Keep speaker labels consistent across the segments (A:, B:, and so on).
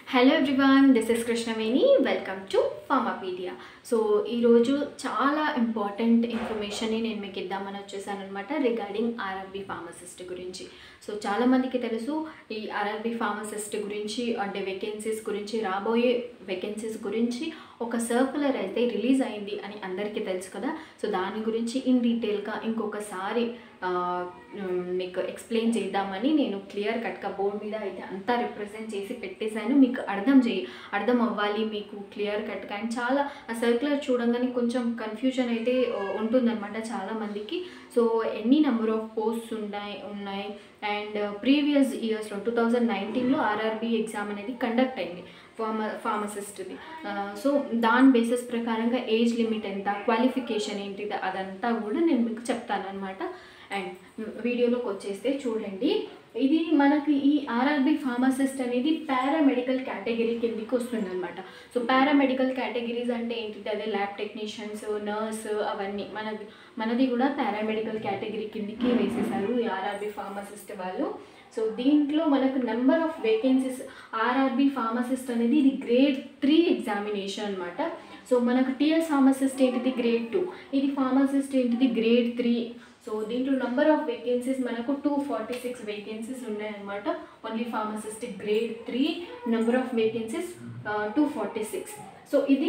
A: hello everyone this is Krishnaveni welcome to Pharmapedia so ఈరోజు చాలా important ఇన్ఫర్మేషన్ని నేను మీకు ఇద్దామని వచ్చేసాను అనమాట రిగార్డింగ్ ఆర్ఆర్బి ఫార్మసిస్ట్ గురించి సో చాలామందికి తెలుసు ఈ ఆర్ఆర్బి ఫార్మసిస్ట్ గురించి అంటే వేకెన్సీస్ గురించి రాబోయే వేకెన్సీస్ గురించి ఒక సర్కులర్ అయితే రిలీజ్ అయింది అని అందరికీ తెలుసు కదా సో దాని గురించి ఇన్ డీటెయిల్గా ఇంకొకసారి ఆ, మ్, మీకు ఎక్స్ప్లెయిన్ చేద్దామని నేను క్లియర్ కట్గా బోర్డ్ మీద అయితే అంతా రిప్రజెంట్ చేసి పెట్టేశాను మీకు అర్థం చేయి అర్థం అవ్వాలి మీకు క్లియర్ కట్గా అండ్ చాలా ఆ సర్క్యులర్ చూడంగానే కొంచెం కన్ఫ్యూజన్ అయితే ఆ, ఉంటుందన్నమాట చాలామందికి సో ఎన్ని నెంబర్ ఆఫ్ పోస్ట్స్ ఉన్నాయి ఉన్నాయి అండ్ ప్రీవియస్ ఇయర్స్లో టూ థౌజండ్ నైన్టీన్లో ఆర్ఆర్బి ఎగ్జామ్ అనేది కండక్ట్ అయింది ఫార్మ ఫార్మసిస్ట్ది సో దాని బేసిస్ ప్రకారంగా ఏజ్ లిమిట్ ఎంత క్వాలిఫికేషన్ ఏంటిది అదంతా కూడా నేను మీకు చెప్తాను అనమాట అండ్ వీడియోలోకి వచ్చేస్తే చూడండి ఇది మనకి ఈ ఆర్ఆర్బి ఫార్మసిస్ట్ అనేది పారామెడికల్ కేటగిరీ కిందికి వస్తుంది అనమాట సో పారామెడికల్ కేటగిరీస్ అంటే ఏంటిది అదే ల్యాబ్ టెక్నీషియన్స్ నర్స్ అవన్నీ మనది మనది కూడా పారామెడికల్ కేటగిరీ కిందికి వేసేసారు ఈ ఆర్ఆర్బి ఫార్మసిస్ట్ వాళ్ళు సో దీంట్లో మనకు number of vacancies RRB pharmacist అనేది ఇది గ్రేడ్ త్రీ ఎగ్జామినేషన్ అనమాట సో మనకు టిఎస్ ఫార్మసిస్ట్ ఏంటిది గ్రేడ్ టూ ఇది ఫార్మసిస్ట్ ఏంటిది గ్రేడ్ త్రీ సో దీంట్లో నెంబర్ ఆఫ్ వేకెన్సీస్ మనకు టూ ఫార్టీ సిక్స్ వేకెన్సీస్ ఉన్నాయన్నమాట only pharmacist grade three number of vacancies two forty six so ఇది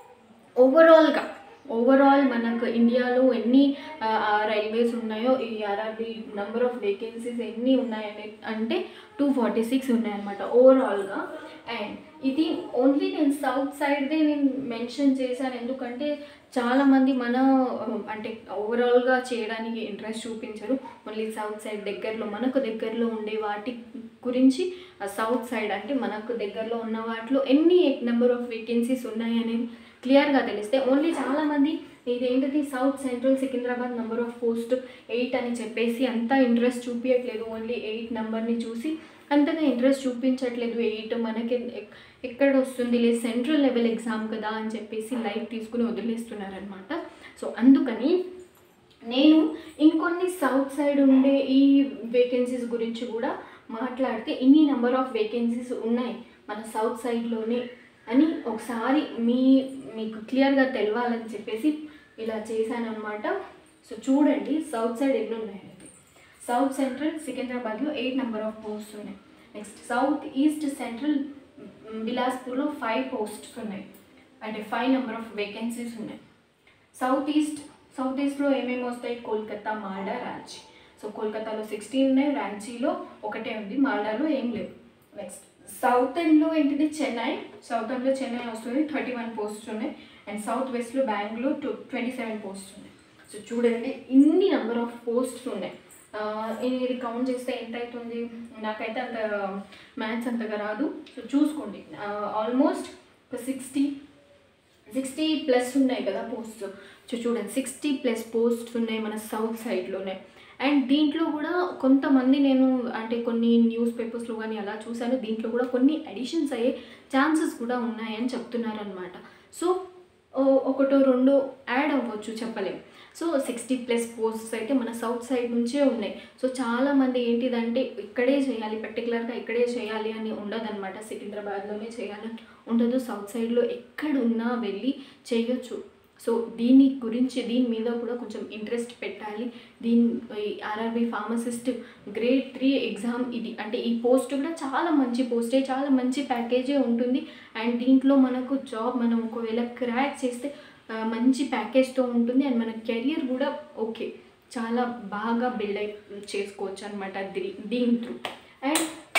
A: ఓవరాల్గా ఓవరాల్ మనకు ఇండియాలో ఎన్ని రైల్వేస్ ఉన్నాయో ఈ ఆర్ఆర్బి నెంబర్ ఆఫ్ వేకెన్సీస్ ఎన్ని ఉన్నాయని అంటే టూ ఫార్టీ సిక్స్ ఉన్నాయన్నమాట ఓవరాల్గా అండ్ ఇది ఓన్లీ నేను సౌత్ సైడ్దే నేను మెన్షన్ చేశాను ఎందుకంటే చాలామంది మన ఆ, అంటే ఓవరాల్గా చేయడానికి ఇంట్రెస్ట్ చూపించరు ఓన్లీ సౌత్ సైడ్ దగ్గరలో మనకు దగ్గరలో ఉండే వాటి గురించి సౌత్ సైడ్ అంటే మనకు దగ్గరలో ఉన్న వాటిలో ఎన్ని నెంబర్ ఆఫ్ వేకెన్సీస్ ఉన్నాయి అనేది క్లియర్గా తెలిస్తే ఓన్లీ చాలామంది ఇదేంటిది south central Secunderabad number of post eight అని చెప్పేసి అంతా ఇంట్రెస్ట్ చూపించట్లేదు ఓన్లీ ఎయిట్ నెంబర్ని చూసి అంతగా ఇంట్రెస్ట్ చూపించట్లేదు ఎయిట్ మనకి ఎక్- ఎక్కడ వస్తుంది లేదు సెంట్రల్ లెవెల్ ఎగ్జామ్ కదా అని చెప్పేసి లైట్ తీసుకుని వదిలేస్తున్నారనమాట సో అందుకని నేను ఇంకొన్ని సౌత్ సైడ్ ఉండే ఈ వేకెన్సీస్ గురించి కూడా మాట్లాడితే ఇన్ని నెంబర్ ఆఫ్ వేకెన్సీస్ ఉన్నాయి మన సౌత్ సైడ్లోనే అని ఒకసారి మీ మీకు క్లియర్గా తెలవాలని చెప్పేసి ఇలా చేశాను అనమాట సో చూడండి సౌత్ సైడ్ ఎన్ని ఉన్నాయండి సౌత్ సెంట్రల్ సికింద్రాబాద్లో ఎయిట్ నెంబర్ ఆఫ్ పోస్ట్స్ ఉన్నాయి నెక్స్ట్ సౌత్ ఈస్ట్ సెంట్రల్ బిలాస్పూర్లో ఫైవ్ పోస్ట్స్ ఉన్నాయి అంటే ఫైవ్ నెంబర్ ఆఫ్ వేకెన్సీస్ ఉన్నాయి సౌత్ ఈస్ట్ సౌత్ ఈస్ట్లో ఏమేమి వస్తాయి కోల్కతా మాల్డా రాంచీ సో కోల్కతాలో సిక్స్టీన్ ఉన్నాయి రాంచీలో ఒకటే ఉంది మాల్డాలో ఏం లేవు నెక్స్ట్ సౌత్ ఎండ్లో ఏంటిది చెన్నై సౌత్ ఎండ్లో చెన్నై వస్తుంది థర్టీ వన్ పోస్ట్స్ ఉన్నాయి అండ్ సౌత్ వెస్ట్లో Bengaluru two twenty seven posts ఉన్నాయి సో చూడండి ఇన్ని నెంబర్ ఆఫ్ పోస్ట్స్ ఉన్నాయి ఆ, ఇది కౌంట్ చేస్తే ఎంత అవుతుంది నాకైతే అంత మ్యాథ్స్ అంతగా రాదు సో చూసుకోండి ఆల్మోస్ట్ ఒక సిక్స్టీ సిక్స్టీ ప్లస్ ఉన్నాయి కదా పోస్ట్ సో చూడండి సిక్స్టీ ప్లస్ పోస్ట్స్ ఉన్నాయి మన సౌత్ సైడ్లోనే అండ్ దీంట్లో కూడా కొంతమంది నేను అంటే కొన్ని న్యూస్ పేపర్స్లో కానీ అలా చూశాను దీంట్లో కూడా కొన్ని అడిషన్స్ అయ్యే ఛాన్సెస్ కూడా ఉన్నాయని చెప్తున్నారనమాట సో ఓ- ఒకటో రెండో యాడ్ అవ్వచ్చు చెప్పలేం సో సిక్స్టీ ప్లస్ పోస్ట్స్ అయితే మన సౌత్ సైడ్ నుంచే ఉన్నాయి సో చాలామంది ఏంటిదంటే ఇక్కడే చేయాలి పర్టికులర్గా ఇక్కడే చేయాలి అని ఉండదన్నమాట సికింద్రాబాద్లోనే చేయాలని ఉండదు సౌత్ సైడ్లో ఎక్కడున్నా వెళ్ళి చేయొచ్చు సో దీని గురించి దీని మీద కూడా కొంచెం ఇంట్రెస్ట్ పెట్టాలి దీని RRB pharmacist grade three exam ఇది అంటే ఈ పోస్ట్ కూడా చాలా మంచి పోస్టే చాలా మంచి ప్యాకేజే ఉంటుంది అండ్ దీంట్లో మనకు జాబ్ మనం ఒకవేళ క్రాక్ చేస్తే ఆ, మంచి ప్యాకేజ్తో ఉంటుంది అండ్ మన కెరియర్ కూడా ఓకే చాలా బాగా బిల్డ్ అయి చేసుకోవచ్చు అనమాట దీ దీని త్రూ అండ్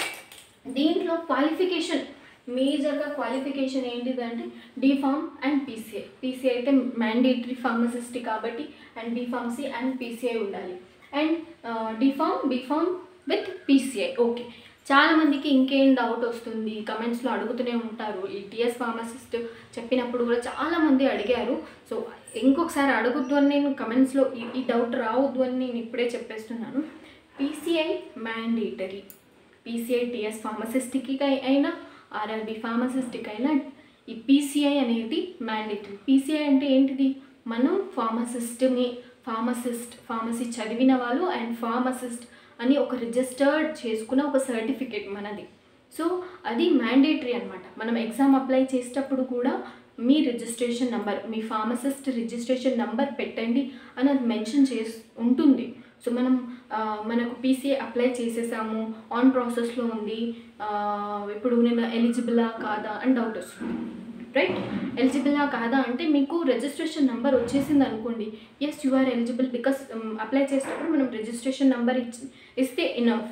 A: దీంట్లో క్వాలిఫికేషన్ మేజర్గా క్వాలిఫికేషన్ ఏంటిదంటే డిఫార్మ్ అండ్ పీసీఐ పీసీఐ అయితే మ్యాండేటరీ ఫార్మసిస్ట్ కాబట్టి అండ్ బీఫార్మసీ అండ్ పీసీఐ ఉండాలి and D Pharm B Pharm with PCI okay చాలామందికి ఇంకేం డౌట్ వస్తుంది కమెంట్స్లో అడుగుతూనే ఉంటారు ఈ టిఎస్ ఫార్మసిస్ట్ చెప్పినప్పుడు కూడా చాలామంది అడిగారు సో ఇంకొకసారి అడగొద్దు అని నేను కమెంట్స్లో ఈ ఈ డౌట్ రావద్దు అని నేను ఇప్పుడే చెప్పేస్తున్నాను పీసీఐ మ్యాండేటరీ పీసీఐ టిఎస్ ఫార్మసిస్ట్కి అయినా ఆర్ఆర్బి ఫార్మసిస్ట్కి అయినా ఈ పీసీఐ అనేది మ్యాండేటరీ పీసీఐ అంటే ఏంటిది మనం ఫార్మసిస్ట్ని ఫార్మసిస్ట్ ఫార్మసీ చదివిన వాళ్ళు అండ్ ఫార్మసిస్ట్ అని ఒక రిజిస్టర్డ్ చేసుకున్న ఒక సర్టిఫికేట్ మనది సో అది మ్యాండేటరీ అనమాట మనం ఎగ్జామ్ అప్లై చేసేటప్పుడు కూడా మీ రిజిస్ట్రేషన్ నెంబర్ మీ ఫార్మసిస్ట్ రిజిస్ట్రేషన్ నెంబర్ పెట్టండి అని అది మెన్షన్ చేసి ఉంటుంది సో మనం ఆ, మనకు పీసీఏ అప్లై చేసేసాము ఆన్ ప్రాసెస్లో ఉంది ఆ, ఇప్పుడు నేను ఎలిజిబులా కాదా అని డౌట్ వస్తుంది రైట్ ఎలిజిబులా కాదా అంటే మీకు రిజిస్ట్రేషన్ నెంబర్ వచ్చేసింది అనుకోండి yes you are eligible because apply చేసేటప్పుడు మనం రిజిస్ట్రేషన్ నెంబర్ ఇచ్చి ఇస్తే ఇనఫ్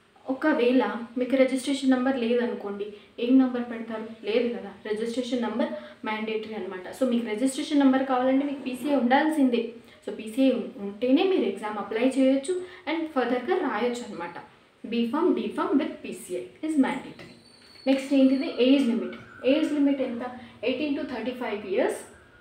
A: ఒకవేళ మీకు రిజిస్ట్రేషన్ నెంబర్ లేదనుకోండి ఏం నెంబర్ పెడతారు లేదు కదా రిజిస్ట్రేషన్ నెంబర్ మ్యాండేటరీ అనమాట సో మీకు రిజిస్ట్రేషన్ నెంబర్ కావాలంటే మీకు పీసీఏ ఉండాల్సిందే సో పీసీఏ ఉంటేనే మీరు ఎగ్జామ్ అప్లై చేయొచ్చు అండ్ ఫర్దర్గా రాయొచ్చు అనమాట B Pharm D Pharm with PCI is mandatory next ఏంటిది ఏజ్ లిమిట్ ఏజ్ లిమిట్ ఎంత eighteen to thirty five years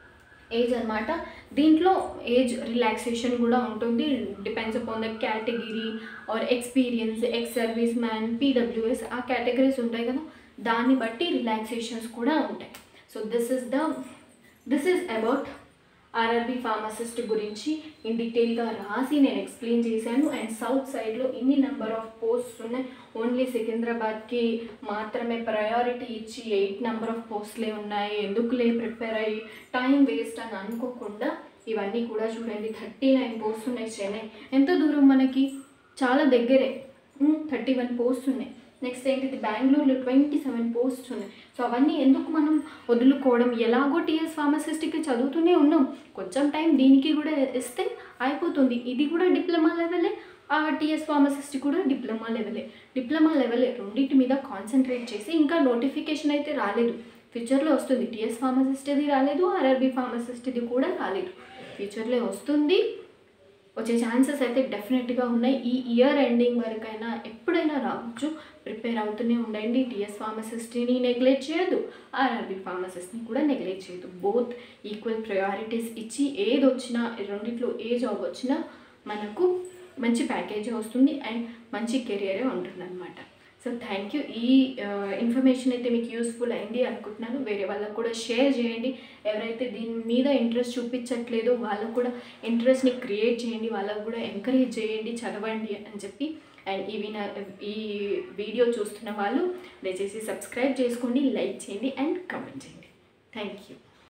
A: age అనమాట దీంట్లో ఏజ్ రిలాక్సేషన్ కూడా ఉంటుంది depends upon the category or experience ex service man PWS ఆ కేటగిరీస్ ఉంటాయి కదా దాన్ని బట్టి రిలాక్సేషన్స్ కూడా ఉంటాయి so this is the this is about RRB pharmacist గురించి ఇన్ డీటెయిల్గా రాసి నేను ఎక్స్ప్లెయిన్ చేశాను అండ్ సౌత్ సైడ్లో ఇన్ని నెంబర్ ఆఫ్ పోస్ట్స్ ఉన్నాయి ఓన్లీ సికింద్రాబాద్కి మాత్రమే ప్రయారిటీ ఇచ్చి ఎయిట్ నెంబర్ ఆఫ్ పోస్ట్లే ఉన్నాయి ఎందుకులే ప్రిపేర్ అయ్యి టైం వేస్ట్ అని అనుకోకుండా ఇవన్నీ కూడా చూడండి థర్టీ నైన్ పోస్ట్ ఉన్నాయి చెన్నై ఎంత దూరం మనకి చాలా దగ్గరే థర్టీ వన్ పోస్ట్ ఉన్నాయి నెక్స్ట్ ఏంటిది బెంగళూరులో ట్వంటీ సెవెన్ పోస్ట్ ఉన్నాయి సో అవన్నీ ఎందుకు మనం వదులుకోవడం ఎలాగో టీఎస్ ఫార్మసిస్ట్కి చదువుతూనే ఉన్నాం కొంచెం టైం దీనికి కూడా ఇస్తే అయిపోతుంది ఇది కూడా డిప్లొమా లెవెలే ఆ టీఎస్ ఫార్మసిస్ట్ కూడా డిప్లొమా లెవెలే డిప్లొమా లెవెలే రెండింటి మీద కాన్సన్ట్రేట్ చేసి ఇంకా నోటిఫికేషన్ అయితే రాలేదు ఫ్యూచర్లో వస్తుంది టీఎస్ ఫార్మసిస్ట్ ఇది రాలేదు ఆర్ఆర్బి ఫార్మసిస్ట్ ఇది కూడా రాలేదు ఫ్యూచర్లో వస్తుంది వచ్చే ఛాన్సెస్ అయితే డెఫినెట్గా ఉన్నాయి ఈ ఇయర్ ఎండింగ్ వరకైనా ఎప్పుడైనా రావచ్చు ప్రిపేర్ అవుతూనే ఉండండి టీఎస్ ఫార్మసిస్ట్ని నెగ్లెక్ట్ చేయొద్దు ఆర్ఆర్బి ఫార్మసిస్ట్ని కూడా నెగ్లెక్ట్ చేయొద్దు బోత్ ఈక్వల్ ప్రయారిటీస్ ఇచ్చి ఏది వచ్చినా ఈ రెండిట్లో ఏ జాబ్ వచ్చినా మనకు మంచి ప్యాకేజీ వస్తుంది అండ్ మంచి కెరియరే ఉంటుందన్నమాట సో థ్యాంక్ యూ ఈ ఇన్ఫర్మేషన్ అయితే మీకు యూస్ఫుల్ అయింది అనుకుంటున్నాను వేరే వాళ్ళకు కూడా షేర్ చేయండి ఎవరైతే దీని మీద ఇంట్రెస్ట్ చూపించట్లేదో వాళ్ళకు కూడా ఇంట్రెస్ట్ని క్రియేట్ చేయండి వాళ్ళకు కూడా ఎంకరేజ్ చేయండి చదవండి అని చెప్పి అండ్ ఈ విన ఈ వీడియో చూస్తున్న వాళ్ళు దయచేసి సబ్స్క్రైబ్ చేసుకోండి లైక్ చేయండి అండ్ కమెంట్ చేయండి థ్యాంక్ యూ